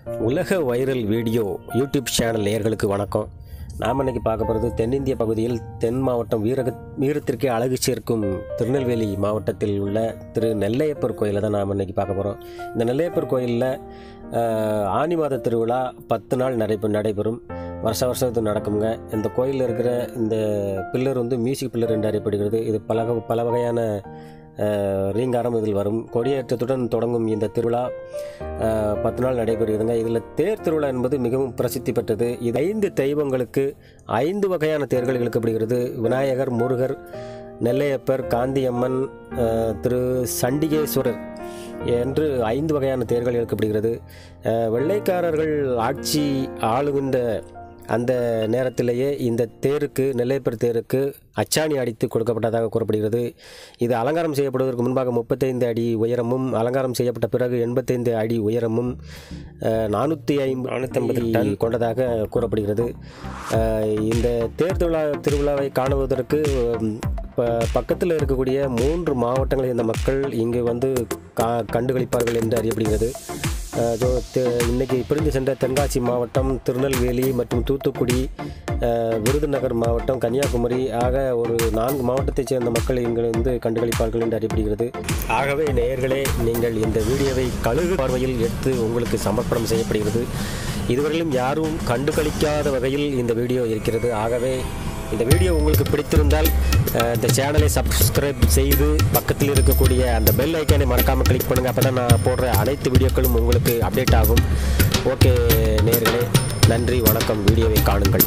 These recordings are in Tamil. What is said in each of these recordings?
உலக வைரல் வீடியோ யூடியூப் சேனல் நேயர்களுக்கு வணக்கம் நாம் இன்னைக்கு பார்க்க போகிறது தென்னிந்திய பகுதியில் தென் மாவட்டம் வீரக வீரத்திற்கே அழகு சேர்க்கும் திருநெல்வேலி மாவட்டத்தில் உள்ள திரு நெல்லையப்பர் கோயிலை தான் நாம் இன்னைக்கு பார்க்க போகிறோம் இந்த நெல்லையப்பர் கோயிலில் ஆனி மாத திருவிழா பத்து நாள் நடைபெ நடைபெறும் வருஷ வருஷம் இது நடக்குங்க இந்த கோயிலில் இருக்கிற இந்த பில்லர் வந்து மியூசிக் பில்லர் என்று அறியப்படுகிறது இது பல வகை- பல வகையான அஹ், ரீங்காரம் இதில் வரும் கொடியேற்றத்துடன் தொடங்கும் இந்த திருவிழா அஹ், பத்து நாள் நடைபெறுகிறதுங்க இதில் தேர் திருவிழா என்பது மிகவும் பிரசித்தி பெற்றது இது ஐந்து தெய்வங்களுக்கு ஐந்து வகையான தேர்கள் இழுக்கப்படுகிறது விநாயகர் முருகர் நெல்லையப்பர் காந்தியம்மன் அஹ், திரு சண்டிகேஸ்வரர் என்று ஐந்து வகையான தேர்கள் இழுக்கப்படுகிறது அஹ், வெள்ளைக்காரர்கள் ஆட்சி ஆளுகின்ற அந்த நேரத்திலேயே இந்த தேருக்கு நெல்லையப்பர் தேருக்கு அச்சாணி அடித்து கொடுக்கப்பட்டதாக கூறப்படுகிறது இது அலங்காரம் செய்யப்படுவதற்கு முன்பாக முப்பத்தைந்து அடி உயரமும் அலங்காரம் செய்யப்பட்ட பிறகு எண்பத்தைந்து அடி உயரமும் நானூற்றி ஐம்பது நானூற்றம்பது டன் கொண்டதாக கூறப்படுகிறது அஹ், இந்த தேர் திருவிழா திருவிழாவை காணுவதற்கு உம், ப- பக்கத்தில் இருக்கக்கூடிய மூன்று மாவட்டங்களை சேர்ந்த மக்கள் இங்கு வந்து கா கண்டுகளிப்பார்கள் என்று அறியப்படுகிறது அஹ் ஜோ தெ- இன்னைக்கு பிரிந்து சென்ற தென்காசி மாவட்டம் திருநெல்வேலி மற்றும் தூத்துக்குடி அஹ், விருதுநகர் மாவட்டம் கன்னியாகுமரி ஆக ஒரு நான்கு மாவட்டத்தைச் சேர்ந்த மக்கள் இங்கு வந்து கண்டுகளிப்பார்கள் என்று அறியப்படுகிறது ஆகவே நேயர்களே நீங்கள் இந்த வீடியோவை கழுகு பார்வையில் எடுத்து உங்களுக்கு சமர்ப்பணம் செய்யப்படுகிறது இதுவரையிலும் யாரும் கண்டுகளிக்காத வகையில் இந்த வீடியோ இருக்கிறது ஆகவே இந்த வீடியோ உங்களுக்கு பிடித்திருந்தால் அஹ், இந்த சேனலை சப்ஸ்கிரைப் செய்து பக்கத்தில் இருக்கக்கூடிய அந்த பெல் ஐக்கானை மறக்காமல் கிளிக் பண்ணுங்கள் அப்போ தான் நான் போடுற அனைத்து வீடியோக்களும் உங்களுக்கு அப்டேட் ஆகும் ஓகே நேயர்களே நன்றி வணக்கம் வீடியோவை காணுங்கள்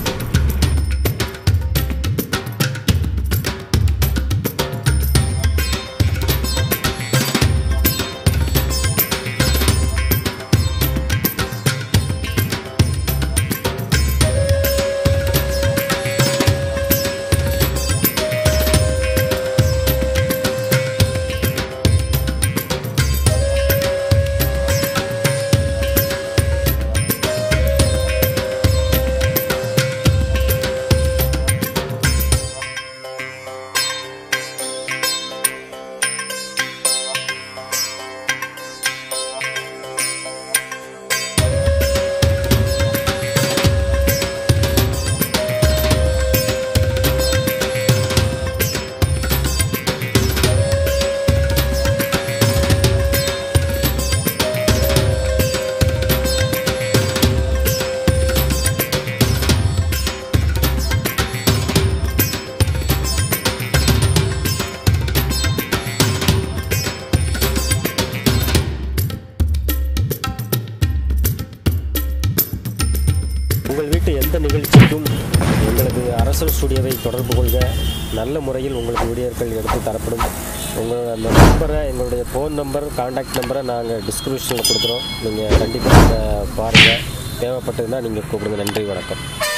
உங்கள் வீட்டு எந்த நிகழ்ச்சிக்கும் எங்களது அரசல் ஸ்டுடியோவை தொடர்பு கொள்க நல்ல முறையில் உங்களுக்கு வீடியோக்கள் எடுத்து தரப்படும் உங்களோட அந்த நம்பரை எங்களுடைய ஃபோன் நம்பர் காண்டாக்ட் நம்பரை நாங்கள் டிஸ்கிரிப்ஷனில் கொடுக்குறோம் நீங்கள் கண்டிப்பாக அதை பாருங்கள் தேவைப்பட்டதுன்னா நீங்கள் கூப்பிடுங்க நன்றி வணக்கம்